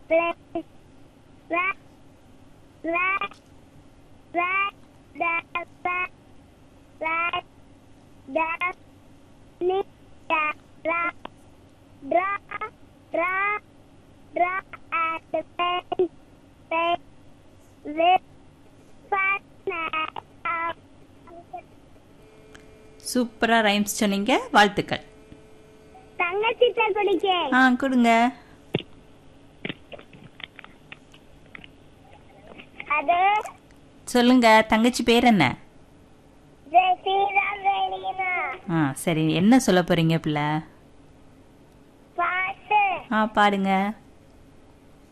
play. Ra, ra, ra, da, ra, ra, da, ni, da, ra, dra, dra, dra, and play, play, with fun and சூப்பரா rhymes சொன்னீங்க வாழ்த்துக்கள் தங்கச்சி குடிக்க ஆ கொடுங்க அது சொல்லுங்க தங்கச்சி பேர் என்ன ஜெசீரா வெளியினா ஆ சரி என்ன சொல்ல போறீங்க பிள்ளை பாட்டு ஆ பாடுங்க